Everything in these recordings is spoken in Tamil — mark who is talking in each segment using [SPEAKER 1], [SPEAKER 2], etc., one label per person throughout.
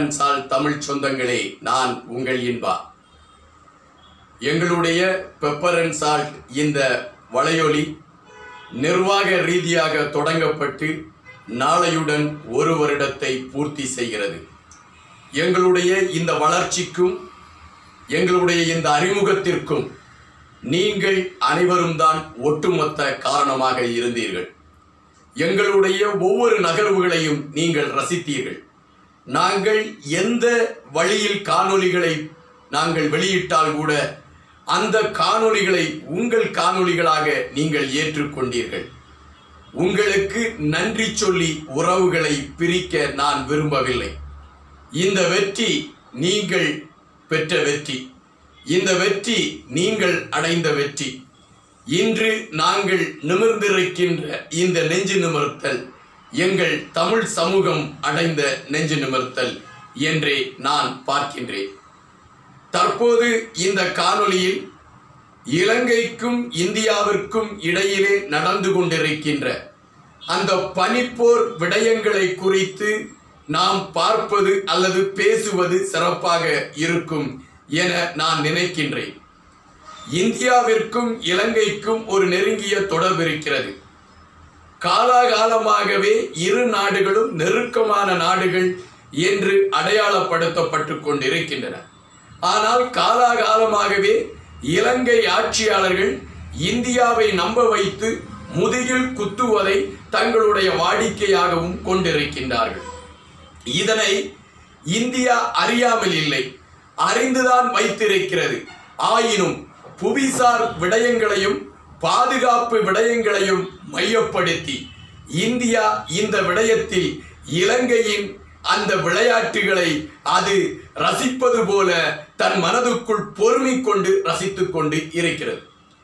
[SPEAKER 1] பெப்பரன்சால் தமிழ் சொந்தங்களே நான் உங்கள் இன்பா எங்களுடைய பெப்பரன்சால் இந்த வலையொலி நிர்வாக ரீதியாக தொடங்கப்பட்டு நாளையுடன் ஒரு வருடத்தை பூர்த்தி செய்கிறது எங்களுடைய இந்த வளர்ச்சிக்கும் எங்களுடைய இந்த அறிமுகத்திற்கும் நீங்கள் அனைவரும் தான் ஒட்டுமொத்த காரணமாக இருந்தீர்கள் எங்களுடைய ஒவ்வொரு நகர்வுகளையும் நீங்கள் ரசித்தீர்கள் நாங்கள் எந்த வழியில் காணொளிகளை நாங்கள் வெளியிட்டால் கூட அந்த காணொளிகளை உங்கள் காணொளிகளாக நீங்கள் ஏற்றுக்கொண்டீர்கள் உங்களுக்கு நன்றி சொல்லி உறவுகளை பிரிக்க நான் விரும்பவில்லை இந்த வெற்றி நீங்கள் பெற்ற வெற்றி இந்த வெற்றி நீங்கள் அடைந்த வெற்றி இன்று நாங்கள் நிமிர்ந்திருக்கின்ற இந்த நெஞ்சு நிமிர்த்தல் எங்கள் தமிழ் சமூகம் அடைந்த நெஞ்சு நிமிர்த்தல் என்றே நான் பார்க்கின்றேன் தற்போது இந்த காணொளியில் இலங்கைக்கும் இந்தியாவிற்கும் இடையிலே நடந்து கொண்டிருக்கின்ற அந்த பனிப்போர் விடயங்களை குறித்து நாம் பார்ப்பது அல்லது பேசுவது சிறப்பாக இருக்கும் என நான் நினைக்கின்றேன் இந்தியாவிற்கும் இலங்கைக்கும் ஒரு நெருங்கிய தொடர்பு இருக்கிறது காலாகாலமாகவே இரு நாடுகளும் நெருக்கமான நாடுகள் என்று அடையாளப்படுத்தப்பட்டு கொண்டிருக்கின்றன ஆனால் காலாகாலமாகவே இலங்கை ஆட்சியாளர்கள் இந்தியாவை நம்ப வைத்து முதுகில் குத்துவதை தங்களுடைய வாடிக்கையாகவும் கொண்டிருக்கின்றார்கள் இதனை இந்தியா அறியாமல் இல்லை அறிந்துதான் வைத்திருக்கிறது ஆயினும் புவிசார் விடயங்களையும் பாதுகாப்பு விடயங்களையும் மையப்படுத்தி இந்தியா இந்த விடயத்தில் இலங்கையின் அந்த விளையாட்டுகளை அது ரசிப்பது போல தன் மனதுக்குள் பொறுமை கொண்டு ரசித்துக் கொண்டு இருக்கிறது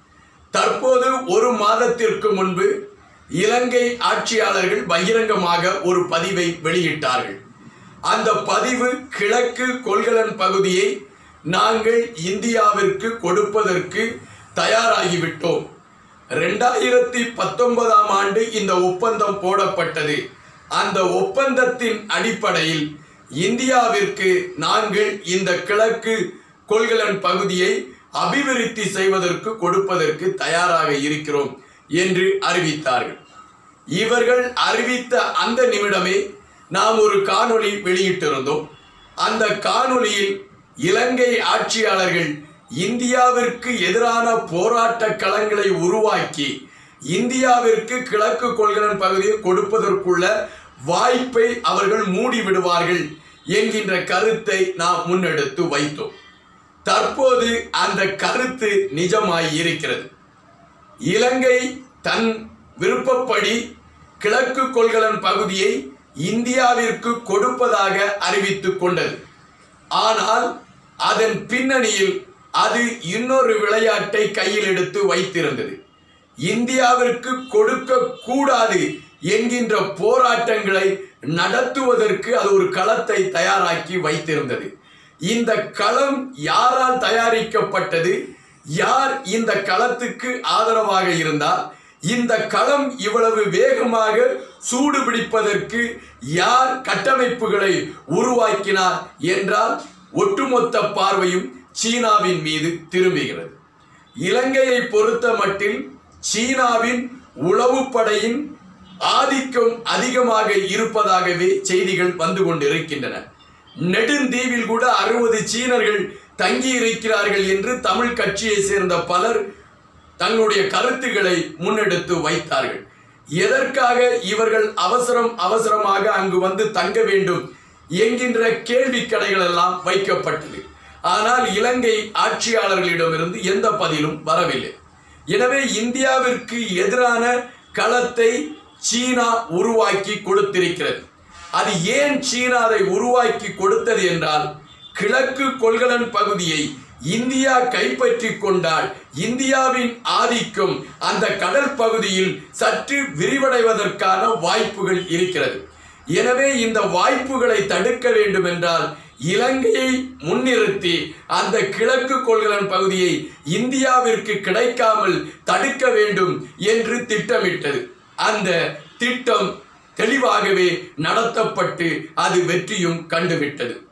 [SPEAKER 1] தற்போது ஒரு மாதத்திற்கு முன்பு இலங்கை ஆட்சியாளர்கள் பகிரங்கமாக ஒரு பதிவை வெளியிட்டார்கள் அந்த பதிவு கிழக்கு கொள்கலன் பகுதியை நாங்கள் இந்தியாவிற்கு கொடுப்பதற்கு தயாராகிவிட்டோம் ரெண்டாயிரத்தி பத்தொன்பதாம் ஆண்டு இந்த ஒப்பந்தம் போடப்பட்டது அந்த ஒப்பந்தத்தின் அடிப்படையில் இந்தியாவிற்கு நாங்கள் இந்த கிழக்கு கொள்கலன் பகுதியை அபிவிருத்தி செய்வதற்கு கொடுப்பதற்கு தயாராக இருக்கிறோம் என்று அறிவித்தார்கள் இவர்கள் அறிவித்த அந்த நிமிடமே நாம் ஒரு காணொளி வெளியிட்டிருந்தோம் அந்த காணொளியில் இலங்கை ஆட்சியாளர்கள் இந்தியாவிற்கு எதிரான போராட்ட களங்களை உருவாக்கி இந்தியாவிற்கு கிழக்கு கொள்கலன் பகுதியை கொடுப்பதற்குள்ள வாய்ப்பை அவர்கள் மூடி விடுவார்கள் என்கின்ற கருத்தை நாம் முன்னெடுத்து வைத்தோம் தற்போது அந்த கருத்து நிஜமாய் இருக்கிறது இலங்கை தன் விருப்பப்படி கிழக்கு கொள்கலன் பகுதியை இந்தியாவிற்கு கொடுப்பதாக அறிவித்துக் கொண்டது ஆனால் அதன் பின்னணியில் அது இன்னொரு விளையாட்டை கையில் எடுத்து வைத்திருந்தது இந்தியாவிற்கு கொடுக்க கூடாது என்கின்ற போராட்டங்களை நடத்துவதற்கு அது ஒரு களத்தை தயாராக்கி வைத்திருந்தது இந்த களம் யாரால் தயாரிக்கப்பட்டது யார் இந்த களத்துக்கு ஆதரவாக இருந்தால் இந்த களம் இவ்வளவு வேகமாக சூடு பிடிப்பதற்கு யார் கட்டமைப்புகளை உருவாக்கினார் என்றால் ஒட்டுமொத்த பார்வையும் சீனாவின் மீது திரும்புகிறது இலங்கையை பொறுத்த மட்டில் சீனாவின் உளவுப்படையின் ஆதிக்கம் அதிகமாக இருப்பதாகவே செய்திகள் வந்து கொண்டிருக்கின்றன நெடுந்தீவில் கூட அறுபது சீனர்கள் தங்கி இருக்கிறார்கள் என்று தமிழ் கட்சியை சேர்ந்த பலர் தங்களுடைய கருத்துக்களை முன்னெடுத்து வைத்தார்கள் எதற்காக இவர்கள் அவசரம் அவசரமாக அங்கு வந்து தங்க வேண்டும் என்கின்ற கேள்வி கடைகள் எல்லாம் வைக்கப்பட்டது ஆனால் இலங்கை ஆட்சியாளர்களிடமிருந்து எந்த பதிலும் வரவில்லை எனவே இந்தியாவிற்கு எதிரான களத்தை சீனா உருவாக்கி கொடுத்திருக்கிறது அது ஏன் சீனா அதை உருவாக்கி கொடுத்தது என்றால் கிழக்கு கொள்கலன் பகுதியை இந்தியா கைப்பற்றி கொண்டால் இந்தியாவின் ஆதிக்கம் அந்த கடல் பகுதியில் சற்று விரிவடைவதற்கான வாய்ப்புகள் இருக்கிறது எனவே இந்த வாய்ப்புகளை தடுக்க வேண்டும் என்றால் இலங்கையை முன்னிறுத்தி அந்த கிழக்கு கொள்கலன் பகுதியை இந்தியாவிற்கு கிடைக்காமல் தடுக்க வேண்டும் என்று திட்டமிட்டது அந்த திட்டம் தெளிவாகவே நடத்தப்பட்டு அது வெற்றியும் கண்டுவிட்டது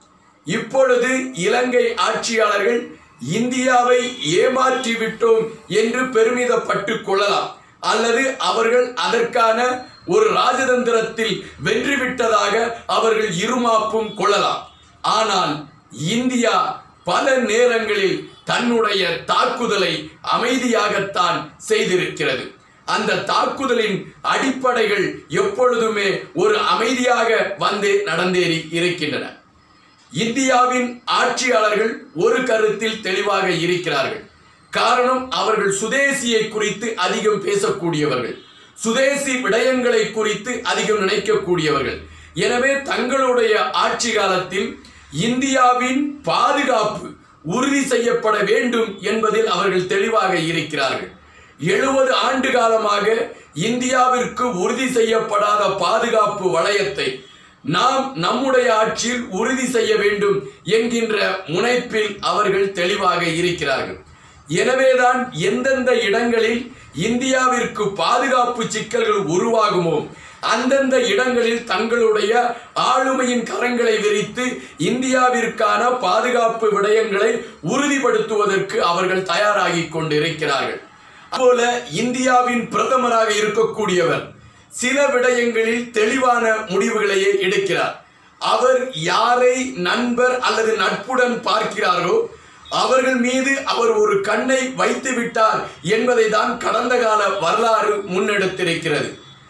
[SPEAKER 1] இப்பொழுது இலங்கை ஆட்சியாளர்கள் இந்தியாவை ஏமாற்றி விட்டோம் என்று பெருமிதப்பட்டுக் கொள்ளலாம் அல்லது அவர்கள் அதற்கான ஒரு ராஜதந்திரத்தில் வென்றுவிட்டதாக அவர்கள் இருமாப்பும் கொள்ளலாம் ஆனால் இந்தியா பல நேரங்களில் தன்னுடைய தாக்குதலை அமைதியாகத்தான் செய்திருக்கிறது அந்த தாக்குதலின் அடிப்படைகள் எப்பொழுதுமே ஒரு அமைதியாக வந்து நடந்தேறி இருக்கின்றன இந்தியாவின் ஆட்சியாளர்கள் ஒரு கருத்தில் தெளிவாக இருக்கிறார்கள் காரணம் அவர்கள் சுதேசியை குறித்து அதிகம் பேசக்கூடியவர்கள் சுதேசி விடயங்களை குறித்து அதிகம் நினைக்கக்கூடியவர்கள் எனவே தங்களுடைய ஆட்சி காலத்தில் இந்தியாவின் பாதுகாப்பு உறுதி செய்யப்பட வேண்டும் என்பதில் அவர்கள் தெளிவாக இருக்கிறார்கள் எழுபது ஆண்டு காலமாக இந்தியாவிற்கு உறுதி செய்யப்படாத பாதுகாப்பு வளையத்தை நாம் நம்முடைய ஆட்சியில் உறுதி செய்ய வேண்டும் என்கின்ற முனைப்பில் அவர்கள் தெளிவாக இருக்கிறார்கள் எனவேதான் எந்தெந்த இடங்களில் இந்தியாவிற்கு பாதுகாப்பு சிக்கல்கள் உருவாகுமோ அந்தந்த இடங்களில் தங்களுடைய ஆளுமையின் கரங்களை விரித்து இந்தியாவிற்கான பாதுகாப்பு விடயங்களை உறுதிப்படுத்துவதற்கு அவர்கள் தயாராகி கொண்டிருக்கிறார்கள் அதுபோல இந்தியாவின் பிரதமராக இருக்கக்கூடியவர் சில விடயங்களில் தெளிவான முடிவுகளையே எடுக்கிறார் அவர் யாரை நண்பர் அல்லது நட்புடன் பார்க்கிறாரோ அவர்கள் மீது அவர் ஒரு கண்ணை வைத்து விட்டார் என்பதை தான் கடந்த கால வரலாறு முன்னெடுத்திருக்கிறது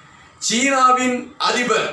[SPEAKER 1] சீனாவின் அதிபர்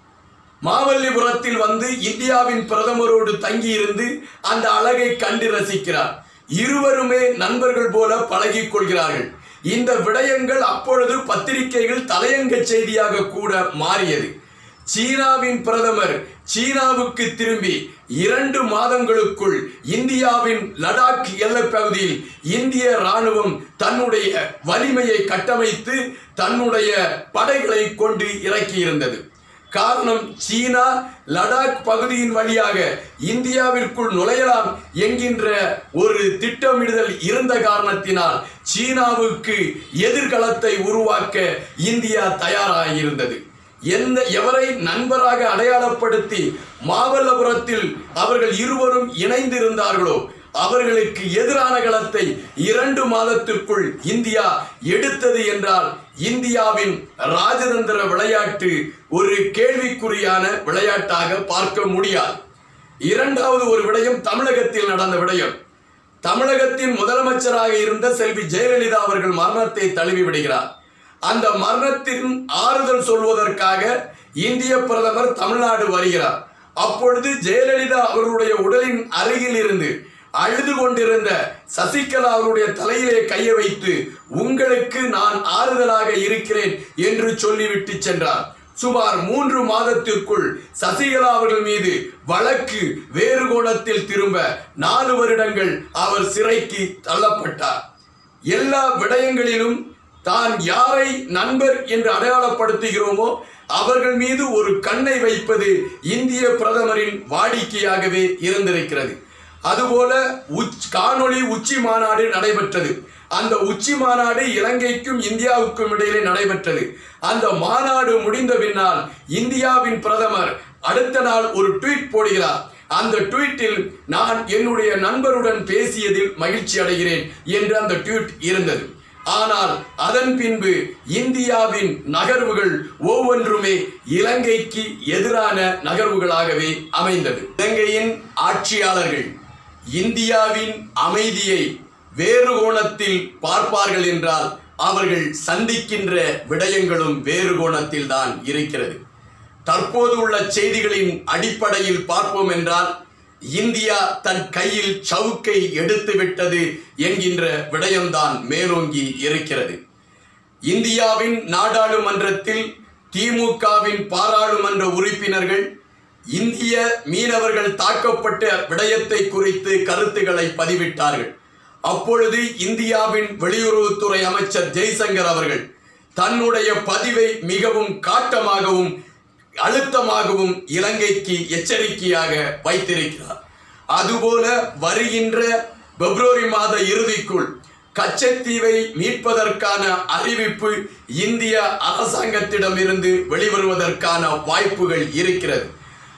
[SPEAKER 1] மாமல்லிபுரத்தில் வந்து இந்தியாவின் பிரதமரோடு தங்கியிருந்து அந்த அழகை கண்டு ரசிக்கிறார் இருவருமே நண்பர்கள் போல பழகிக் கொள்கிறார்கள் இந்த விடயங்கள் அப்பொழுது பத்திரிகைகள் தலையங்க செய்தியாக கூட மாறியது சீனாவின் பிரதமர் சீனாவுக்கு திரும்பி இரண்டு மாதங்களுக்குள் இந்தியாவின் லடாக் எல்லைப் பகுதியில் இந்திய ராணுவம் தன்னுடைய வலிமையை கட்டமைத்து தன்னுடைய படைகளை கொண்டு இறக்கியிருந்தது காரணம் சீனா லடாக் பகுதியின் வழியாக இந்தியாவிற்குள் நுழையலாம் என்கின்ற ஒரு திட்டமிடுதல் இருந்த காரணத்தினால் சீனாவுக்கு எதிர்காலத்தை உருவாக்க இந்தியா தயாராகியிருந்தது எந்த எவரை நண்பராக அடையாளப்படுத்தி மாமல்லபுரத்தில் அவர்கள் இருவரும் இணைந்திருந்தார்களோ அவர்களுக்கு எதிரான களத்தை இரண்டு மாதத்திற்குள் இந்தியா எடுத்தது என்றால் இந்தியாவின் ராஜதந்திர விளையாட்டு ஒரு கேள்விக்குறியான விளையாட்டாக பார்க்க முடியாது இரண்டாவது ஒரு விடயம் தமிழகத்தில் நடந்த விடயம் தமிழகத்தின் முதலமைச்சராக இருந்த செல்வி ஜெயலலிதா அவர்கள் மரணத்தை தழுவி விடுகிறார் அந்த மரணத்தின் ஆறுதல் சொல்வதற்காக இந்திய பிரதமர் தமிழ்நாடு வருகிறார் அப்பொழுது ஜெயலலிதா அவர்களுடைய உடலின் அருகில் இருந்து அழுது கொண்டிருந்த சசிகலா அவருடைய தலையிலே கையை வைத்து உங்களுக்கு நான் ஆறுதலாக இருக்கிறேன் என்று சொல்லிவிட்டு சென்றார் சுமார் மூன்று மாதத்திற்குள் சசிகலா அவர்கள் மீது வழக்கு வேறு கோணத்தில் திரும்ப நாலு வருடங்கள் அவர் சிறைக்கு தள்ளப்பட்டார் எல்லா விடயங்களிலும் தான் யாரை நண்பர் என்று அடையாளப்படுத்துகிறோமோ அவர்கள் மீது ஒரு கண்ணை வைப்பது இந்திய பிரதமரின் வாடிக்கையாகவே இருந்திருக்கிறது அதுபோல உச் காணொளி உச்சி மாநாடு நடைபெற்றது அந்த உச்சி மாநாடு இலங்கைக்கும் இந்தியாவுக்கும் இடையிலே நடைபெற்றது அந்த மாநாடு முடிந்த பின்னால் இந்தியாவின் பிரதமர் அடுத்த நாள் ஒரு ட்வீட் போடுகிறார் அந்த ட்வீட்டில் நான் என்னுடைய நண்பருடன் பேசியதில் மகிழ்ச்சி அடைகிறேன் என்று அந்த ட்வீட் இருந்தது ஆனால் அதன் பின்பு இந்தியாவின் நகர்வுகள் ஒவ்வொன்றுமே இலங்கைக்கு எதிரான நகர்வுகளாகவே அமைந்தது இலங்கையின் ஆட்சியாளர்கள் இந்தியாவின் அமைதியை வேறு கோணத்தில் பார்ப்பார்கள் என்றால் அவர்கள் சந்திக்கின்ற விடயங்களும் வேறு கோணத்தில் தான் இருக்கிறது தற்போது உள்ள செய்திகளின் அடிப்படையில் பார்ப்போம் என்றால் இந்தியா தன் கையில் சவுக்கை எடுத்து விட்டது என்கின்ற விடயம்தான் மேலோங்கி இருக்கிறது இந்தியாவின் நாடாளுமன்றத்தில் திமுகவின் பாராளுமன்ற உறுப்பினர்கள் இந்திய மீனவர்கள் தாக்கப்பட்ட விடயத்தை குறித்து கருத்துக்களை பதிவிட்டார்கள் அப்பொழுது இந்தியாவின் வெளியுறவுத்துறை அமைச்சர் ஜெய்சங்கர் அவர்கள் தன்னுடைய பதிவை மிகவும் காட்டமாகவும் அழுத்தமாகவும் இலங்கைக்கு எச்சரிக்கையாக வைத்திருக்கிறார் அதுபோல வருகின்ற பிப்ரவரி மாத இறுதிக்குள் கச்சத்தீவை மீட்பதற்கான அறிவிப்பு இந்திய அரசாங்கத்திடமிருந்து வெளிவருவதற்கான வாய்ப்புகள் இருக்கிறது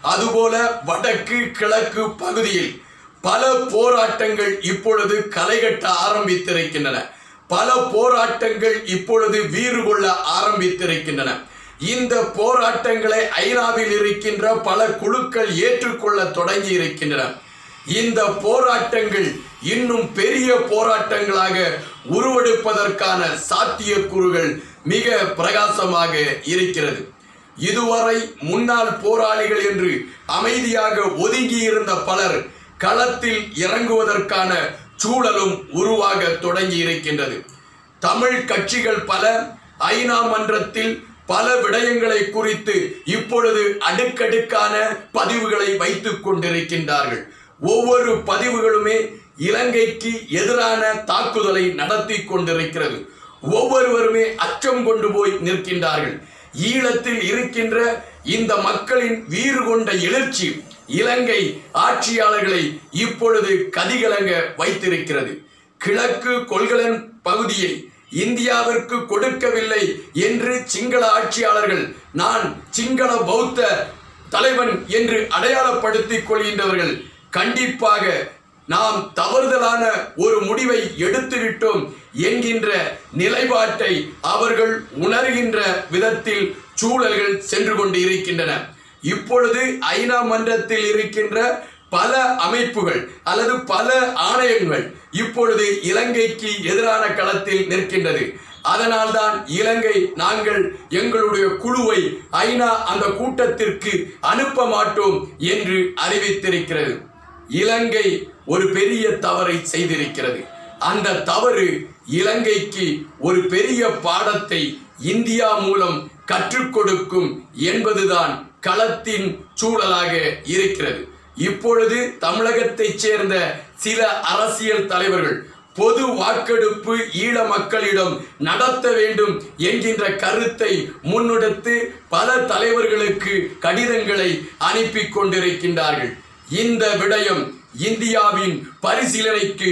[SPEAKER 1] அதுபோல வடக்கு கிழக்கு பகுதியில் பல போராட்டங்கள் இப்பொழுது களைகட்ட ஆரம்பித்திருக்கின்றன பல போராட்டங்கள் இப்பொழுது வீறு கொள்ள ஆரம்பித்திருக்கின்றன இந்த போராட்டங்களை ஐநாவில் இருக்கின்ற பல குழுக்கள் ஏற்றுக்கொள்ள தொடங்கி இருக்கின்றன இந்த போராட்டங்கள் இன்னும் பெரிய போராட்டங்களாக உருவெடுப்பதற்கான சாத்தியக்கூறுகள் மிக பிரகாசமாக இருக்கிறது இதுவரை முன்னாள் போராளிகள் என்று அமைதியாக ஒதுங்கியிருந்த பலர் களத்தில் இறங்குவதற்கான சூழலும் உருவாக தொடங்கி இருக்கின்றது தமிழ் கட்சிகள் பல ஐநா மன்றத்தில் பல விடயங்களை குறித்து இப்பொழுது அடுக்கடுக்கான பதிவுகளை வைத்துக் கொண்டிருக்கின்றார்கள் ஒவ்வொரு பதிவுகளுமே இலங்கைக்கு எதிரான தாக்குதலை நடத்தி கொண்டிருக்கிறது ஒவ்வொருவருமே அச்சம் கொண்டு போய் நிற்கின்றார்கள் ஈழத்தில் இருக்கின்ற இந்த மக்களின் வீறு கொண்ட எழுச்சி இலங்கை ஆட்சியாளர்களை இப்பொழுது கதிகலங்க வைத்திருக்கிறது கிழக்கு கொள்கலன் பகுதியை இந்தியாவிற்கு கொடுக்கவில்லை என்று சிங்கள ஆட்சியாளர்கள் நான் சிங்கள பௌத்த தலைவன் என்று அடையாளப்படுத்திக் கொள்கின்றவர்கள் கண்டிப்பாக நாம் தவறுதலான ஒரு முடிவை எடுத்துவிட்டோம் என்கின்ற நிலைப்பாட்டை அவர்கள் உணர்கின்ற விதத்தில் சூழல்கள் சென்று கொண்டு இருக்கின்றன இப்பொழுது ஐநா மன்றத்தில் இருக்கின்ற பல அமைப்புகள் அல்லது பல ஆணையங்கள் இப்பொழுது இலங்கைக்கு எதிரான களத்தில் நிற்கின்றது அதனால்தான் இலங்கை நாங்கள் எங்களுடைய குழுவை ஐநா அந்த கூட்டத்திற்கு அனுப்ப மாட்டோம் என்று அறிவித்திருக்கிறது இலங்கை ஒரு பெரிய தவறை செய்திருக்கிறது அந்த தவறு இலங்கைக்கு ஒரு பெரிய பாடத்தை இந்தியா மூலம் கற்றுக் கொடுக்கும் என்பதுதான் களத்தின் சூழலாக இருக்கிறது இப்பொழுது தமிழகத்தைச் சேர்ந்த சில அரசியல் தலைவர்கள் பொது வாக்கெடுப்பு ஈழ மக்களிடம் நடத்த வேண்டும் என்கின்ற கருத்தை முன்னெடுத்து பல தலைவர்களுக்கு கடிதங்களை அனுப்பி கொண்டிருக்கின்றார்கள் இந்த விடயம் இந்தியாவின் பரிசீலனைக்கு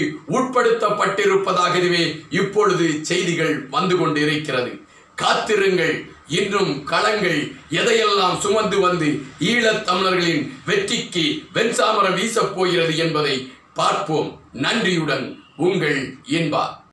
[SPEAKER 1] உட்படுத்தப்பட்டிருப்பதாகவே இப்பொழுது செய்திகள் வந்து கொண்டிருக்கிறது காத்திருங்கள் இன்னும் களங்கள் எதையெல்லாம் சுமந்து வந்து ஈழத் தமிழர்களின் வெற்றிக்கு வெண்சாமரம் வீசப் போகிறது என்பதை பார்ப்போம் நன்றியுடன் உங்கள் இன்பா